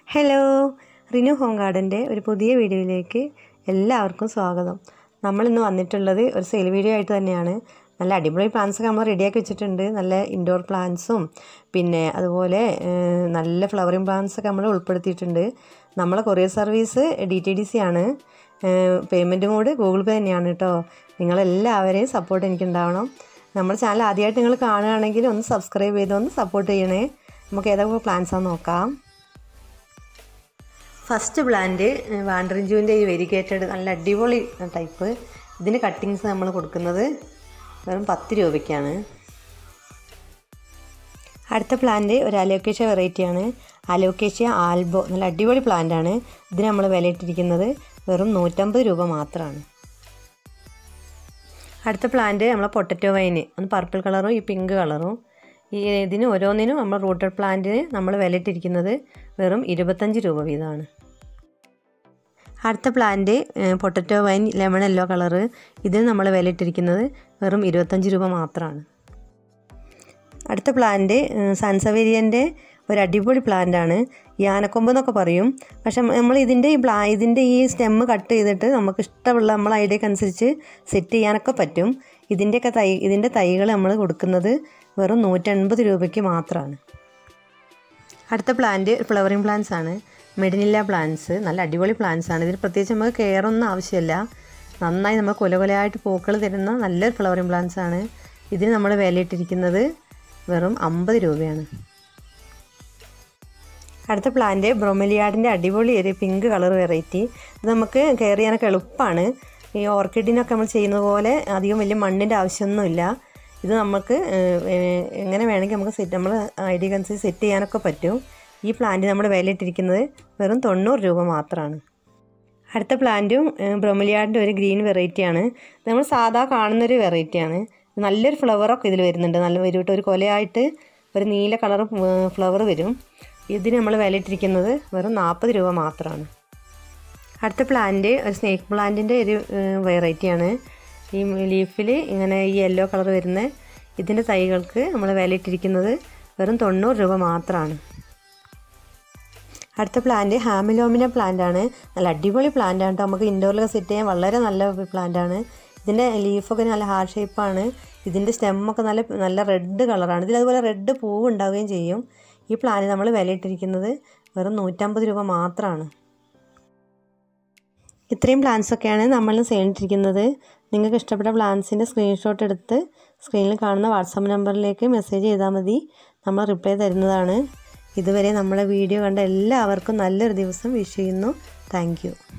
hello Rinu home ഗാർഡൻ്റെ ഒരു പുതിയ വീഡിയോയിലേക്ക് എല്ലാവർക്കും സ്വാഗതം നമ്മളിന്ന് വന്നിട്ടുള്ളത് ഒരു സെയിൽ വീഡിയോ ആയിട്ട് തന്നെയാണ് നല്ല അടിപൊളി പ്ലാന്റ്സ് ഒക്കെ നമ്മൾ റെഡിയാക്കി വെച്ചിട്ടുണ്ട് നല്ല ഇൻഡോർ പ്ലാന്റ്സും പിന്നെ അതുപോലെ ഏഹ്, നല്ല ഫ്ലവറിങ് പ്ലാന്റ്സ് ഒക്കെ നമ്മൾ ഉൾപ്പെടുത്തിയിട്ടുണ്ട് നമ്മളെ courier service D T D C ആണ് പേയ്മെൻറ്റ് മോഡ് ഗൂഗിൾ പേ തന്നെയാണ് കേട്ടോ നിങ്ങളെല്ലാവരെയും സപ്പോർട്ട് എനിക്കുണ്ടാവണം നമ്മുടെ ചാനൽ ആദ്യമായിട്ട് നിങ്ങൾ കാണുകയാണെങ്കിൽ ഒന്ന് സബ്സ്ക്രൈബ് ചെയ്ത് ഒന്ന് സപ്പോർട്ട് ചെയ്യണേ നമുക്ക് ഏതൊക്കെ പ്ലാന്റ്സ് ആണെന്ന് നോക്കാം ഫസ്റ്റ് പ്ലാന്റ് വാണ്ടറിഞ്ചുവിൻ്റെ ഈ വെരിഗേറ്റഡ് നല്ല അടിപൊളി ടൈപ്പ് ഇതിന് കട്ടിങ്സ് നമ്മൾ കൊടുക്കുന്നത് വെറും പത്ത് രൂപയ്ക്കാണ് അടുത്ത പ്ലാന്റ് ഒരു അലോക്കേഷ്യ വെറൈറ്റിയാണ് അലോക്കേഷ്യ ആൽബോ നല്ല അടിപൊളി പ്ലാന്റ് ആണ് ഇതിന് നമ്മൾ വിലയിട്ടിരിക്കുന്നത് വെറും നൂറ്റമ്പത് രൂപ മാത്രമാണ് അടുത്ത പ്ലാന്റ് നമ്മളെ പൊട്ടറ്റോ വൈന് ഒന്ന് പർപ്പിൾ കളറും ഈ പിങ്ക് കളറും ഈ ഇതിന് ഓരോന്നിനും നമ്മൾ റൂട്ടഡ് പ്ലാന്റിന് നമ്മൾ വിലയിട്ടിരിക്കുന്നത് വെറും ഇരുപത്തഞ്ച് രൂപ വീതമാണ് അടുത്ത plant potato vine lemon yellow colour ഇതിന് നമ്മൾ വിലയിട്ടിരിക്കുന്നത് വെറും ഇരുപത്തഞ്ച് രൂപ മാത്രമാണ് അടുത്ത പ്ലാന്റ് സൺസവേരിയൻ്റെ ഒരു അടിപൊളി പ്ലാന്റാണ് യാനക്കൊമ്പ് എന്നൊക്കെ പറയും പക്ഷെ നമ്മൾ ഇതിൻ്റെ ഈ പ്ലാ ഇതിൻ്റെ ഈ സ്റ്റെമ്മ് കട്ട് ചെയ്തിട്ട് നമുക്ക് ഇഷ്ടമുള്ള നമ്മളെ ഐഡിയക്ക് അനുസരിച്ച് സെറ്റ് ചെയ്യാനൊക്കെ പറ്റും ഇതിൻ്റെയൊക്കെ തൈ ഇതിൻ്റെ തൈകൾ നമ്മൾ കൊടുക്കുന്നത് വെറും നൂറ്റൻപത് രൂപയ്ക്ക് മാത്രമാണ് അടുത്ത പ്ലാന്റ് ഫ്ലവറിങ് പ്ലാന്റ്സ് ആണ് മെഡിനില്ല പ്ലാന്റ്സ് നല്ല അടിപൊളി പ്ലാന്റ്സ് ആണ് ഇതിന് പ്രത്യേകിച്ച് നമുക്ക് കെയർ ഒന്നും ആവശ്യമില്ല നന്നായി നമ്മൾ കൊല കൊലയായിട്ട് പൂക്കൾ തരുന്ന നല്ലൊരു ഫ്ലവറിങ് പ്ലാന്റ്സ് ആണ് ഇതിന് നമ്മൾ വിലയിട്ടിരിക്കുന്നത് വെറും അമ്പത് രൂപയാണ് അടുത്ത പ്ലാന്റ് ബ്രൊമലിയാഡിൻ്റെ അടിപൊളി ഒരു പിങ്ക് കളർ വെറൈറ്റി ഇത് നമുക്ക് കെയർ ചെയ്യാനൊക്കെ എളുപ്പമാണ് ഈ ഓർക്കിഡിനൊക്കെ നമ്മൾ ചെയ്യുന്ന പോലെ അധികം വലിയ മണ്ണിൻ്റെ ആവശ്യമൊന്നുമില്ല ഇത് നമുക്ക് ഏഹ്, ഏഹ്, എങ്ങനെ വേണമെങ്കിൽ നമുക്ക് സെറ്റ് നമ്മൾ ഐഡിയ അനുസരിച്ച് സെറ്റ് ചെയ്യാനൊക്കെ പറ്റും ഈ പ്ലാന്റ് നമ്മൾ വിലയിട്ടിരിക്കുന്നത് വെറും തൊണ്ണൂറ് രൂപ മാത്രമാണ് അടുത്ത പ്ലാന്റും ബ്രൊമലിയാഡിൻ്റെ ഒരു ഗ്രീൻ വെറൈറ്റിയാണ് നമ്മൾ സാധാ കാണുന്നൊരു വെറൈറ്റിയാണ് നല്ലൊരു ഫ്ലവറൊക്കെ ഇതിൽ വരുന്നുണ്ട് നല്ല വരുവിട്ട് ഒരു കൊലയായിട്ട് ഒരു നീല കളർ ഫ്ലവർ വരും ഇതിന് നമ്മൾ വിലയിട്ടിരിക്കുന്നത് വെറും നാൽപ്പത് രൂപ മാത്രമാണ് അടുത്ത പ്ലാന്റ് ഒരു സ്നേക്ക് പ്ലാന്റിൻ്റെ ഒരു വെറൈറ്റിയാണ് ഈ ലീഫിൽ ഇങ്ങനെ ഈ യെല്ലോ കളർ വരുന്ന ഇതിൻ്റെ തൈകൾക്ക് നമ്മൾ വിലയിട്ടിരിക്കുന്നത് വെറും തൊണ്ണൂറ് രൂപ മാത്രമാണ് അടുത്ത പ്ലാന്റ് ഹാമിലോമിന പ്ലാന്റ് ആണ് നല്ല അടിപൊളി പ്ലാന്റ് ആണ് കേട്ടോ നമുക്ക് ഇൻഡോറിലൊക്കെ സെറ്റ് ചെയ്യാൻ വളരെ നല്ല പ്ലാന്റ് ആണ് ഇതിൻ്റെ ലീഫൊക്കെ നല്ല ഹാർഡ് ഷേപ്പാണ് ഇതിൻ്റെ സ്റ്റെമ്മൊക്കെ നല്ല നല്ല റെഡ് കളറാണ് ഇതിൽ അതുപോലെ റെഡ് പൂവ് ഉണ്ടാവുകയും ചെയ്യും ഈ പ്ലാന്റ് നമ്മൾ വിലയിട്ടിരിക്കുന്നത് വെറും നൂറ്റമ്പത് രൂപ മാത്രമാണ് ഇത്രയും പ്ലാൻസ് ഒക്കെയാണ് നമ്മൾ ചെയ്തിട്ടിരിക്കുന്നത് നിങ്ങൾക്ക് ഇഷ്ടപ്പെട്ട പ്ലാൻസിൻ്റെ സ്ക്രീൻഷോട്ട് എടുത്ത് സ്ക്രീനിൽ കാണുന്ന വാട്സാപ്പ് നമ്പറിലേക്ക് മെസ്സേജ് ചെയ്താൽ മതി നമ്മൾ റിപ്ലൈ തരുന്നതാണ് ഇതുവരെ നമ്മളെ വീഡിയോ കണ്ട എല്ലാവർക്കും നല്ലൊരു ദിവസം വിഷ് ചെയ്യുന്നു താങ്ക്